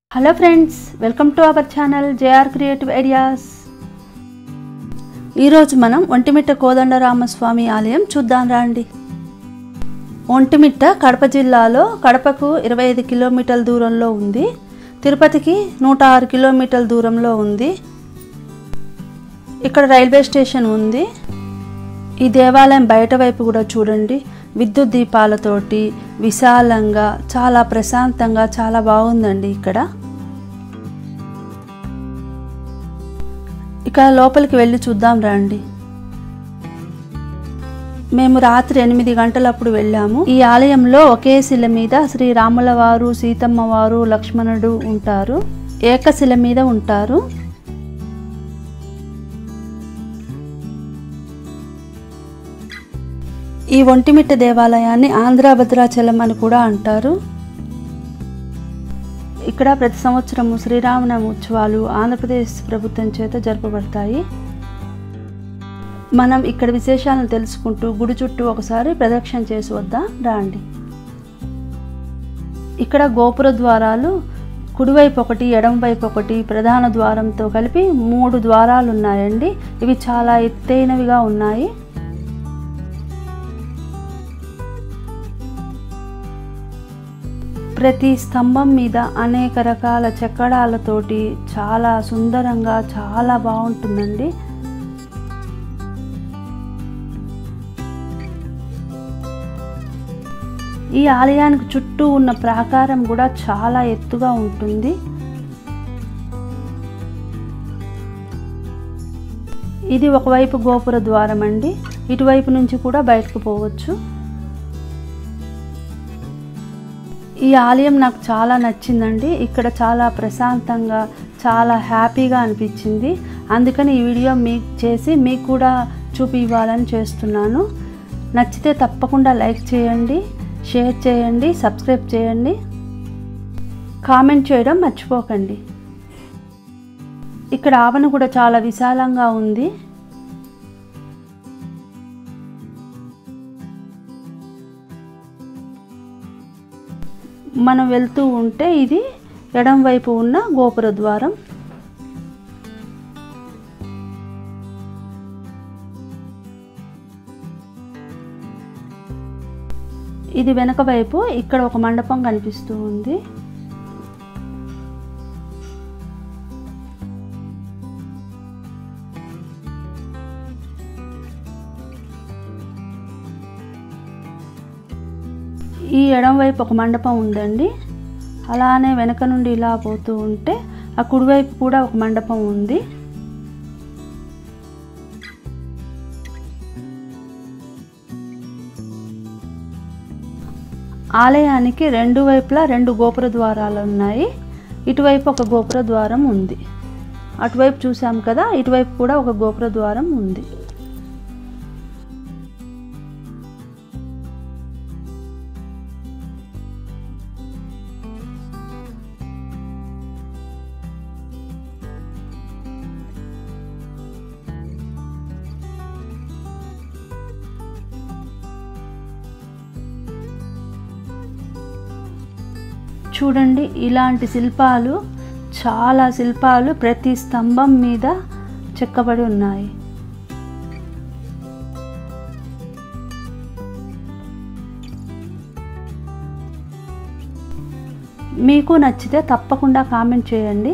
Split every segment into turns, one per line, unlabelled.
hello friends welcome to our channel JR creative ideas ఈరోజు మనం ఒంటిమిట్ట కోదండరామస్వామి ఆలయం చూద్దాం రండి ఒంటిమిట్ట కడప జిల్లాలో కడపకు ఇరవై ఐదు కిలోమీటర్ల దూరంలో ఉంది తిరుపతికి నూట ఆరు కిలోమీటర్ల దూరంలో ఉంది ఇక్కడ రైల్వే స్టేషన్ ఉంది ఈ దేవాలయం బయట వైపు కూడా చూడండి విద్యుత్ దీపాలతోటి విశాలంగా చాలా ప్రశాంతంగా చాలా బాగుందండి ఇక్కడ ఇక లోపలికి వెళ్ళి చూద్దాం రండి మేము రాత్రి ఎనిమిది గంటలప్పుడు వెళ్ళాము ఈ ఆలయంలో ఒకే శిల మీద శ్రీరాముల వారు సీతమ్మ వారు లక్ష్మణుడు ఉంటారు ఏకశిల మీద ఉంటారు ఈ ఒంటిమిట్ట దేవాలయాన్ని ఆంధ్ర భద్రాచలం అని కూడా అంటారు ఇక్కడ ప్రతి సంవత్సరము శ్రీరామనవమి ఉత్సవాలు ఆంధ్రప్రదేశ్ ప్రభుత్వం చేత జరపబడతాయి మనం ఇక్కడ విశేషాలను తెలుసుకుంటూ గుడి చుట్టూ ఒకసారి ప్రదక్షిణ చేసి వద్దాం రాండి ఇక్కడ గోపుర ద్వారాలు కుడివైపు ఒకటి ఎడమవైపు ఒకటి ప్రధాన ద్వారంతో కలిపి మూడు ద్వారాలు ఉన్నాయండి ఇవి చాలా ఎత్తైనవిగా ఉన్నాయి ప్రతి స్తంభం మీద అనేక రకాల చెక్కడాలతోటి చాలా సుందరంగా చాలా బాగుంటుందండి ఈ ఆలయానికి చుట్టూ ఉన్న ప్రాకారం కూడా చాలా ఎత్తుగా ఉంటుంది ఇది ఒకవైపు గోపుర ద్వారం అండి ఇటువైపు నుంచి కూడా బయటకు పోవచ్చు ఈ ఆలయం నాకు చాలా నచ్చిందండి ఇక్కడ చాలా ప్రశాంతంగా చాలా హ్యాపీగా అనిపించింది అందుకని ఈ వీడియో మీకు చేసి మీకు కూడా చూపి ఇవ్వాలని చేస్తున్నాను నచ్చితే తప్పకుండా లైక్ చేయండి షేర్ చేయండి సబ్స్క్రైబ్ చేయండి కామెంట్ చేయడం మర్చిపోకండి ఇక్కడ ఆవన కూడా చాలా విశాలంగా ఉంది మనం వెళ్తూ ఉంటే ఇది ఎడం వైపు ఉన్న గోపుర ద్వారం ఇది వెనక వైపు ఇక్కడ ఒక మండపం కనిపిస్తూ ఉంది ఈ ఎడం వైపు ఒక మండపం ఉందండి అలానే వెనక నుండి ఇలా పోతూ ఉంటే ఆ కుడివైపు కూడా ఒక మండపం ఉంది ఆలయానికి రెండు వైపులా రెండు గోపుర ద్వారాలు ఉన్నాయి ఇటువైపు ఒక గోపుర ద్వారం ఉంది అటువైపు చూసాం కదా ఇటువైపు కూడా ఒక గోపుర ద్వారం ఉంది చూడండి ఇలాంటి శిల్పాలు చాలా శిల్పాలు ప్రతి స్తంభం మీద చెక్కబడి ఉన్నాయి మీకు నచ్చితే తప్పకుండా కామెంట్ చేయండి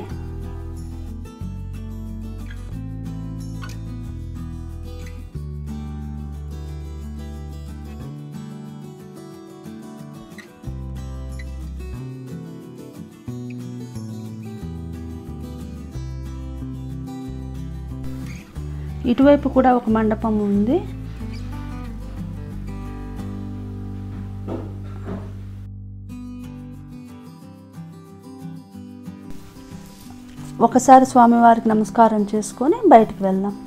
ఇటువైపు కూడా ఒక మండపం ఉంది ఒకసారి స్వామివారికి నమస్కారం చేసుకొని బయటికి వెళ్దాం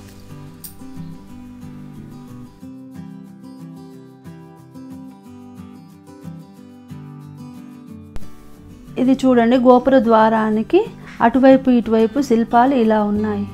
ఇది చూడండి గోపుర ద్వారానికి అటువైపు ఇటువైపు శిల్పాలు ఇలా ఉన్నాయి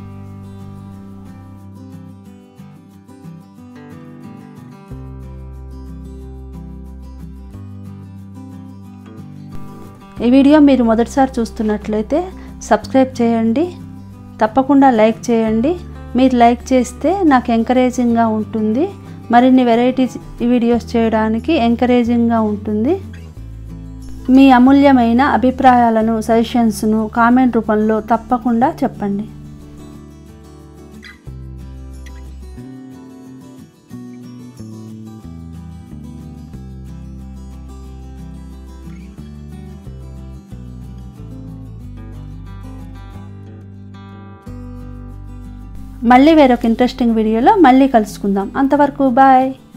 ఈ వీడియో మీరు మొదటిసారి చూస్తున్నట్లయితే సబ్స్క్రైబ్ చేయండి తప్పకుండా లైక్ చేయండి మీరు లైక్ చేస్తే నాకు ఎంకరేజింగ్గా ఉంటుంది మరిన్ని వెరైటీస్ వీడియోస్ చేయడానికి ఎంకరేజింగ్గా ఉంటుంది మీ అమూల్యమైన అభిప్రాయాలను సజెషన్స్ను కామెంట్ రూపంలో తప్పకుండా చెప్పండి మళ్ళీ వేరొక ఇంట్రెస్టింగ్ వీడియోలో మళ్ళీ కలుసుకుందాం అంతవరకు బాయ్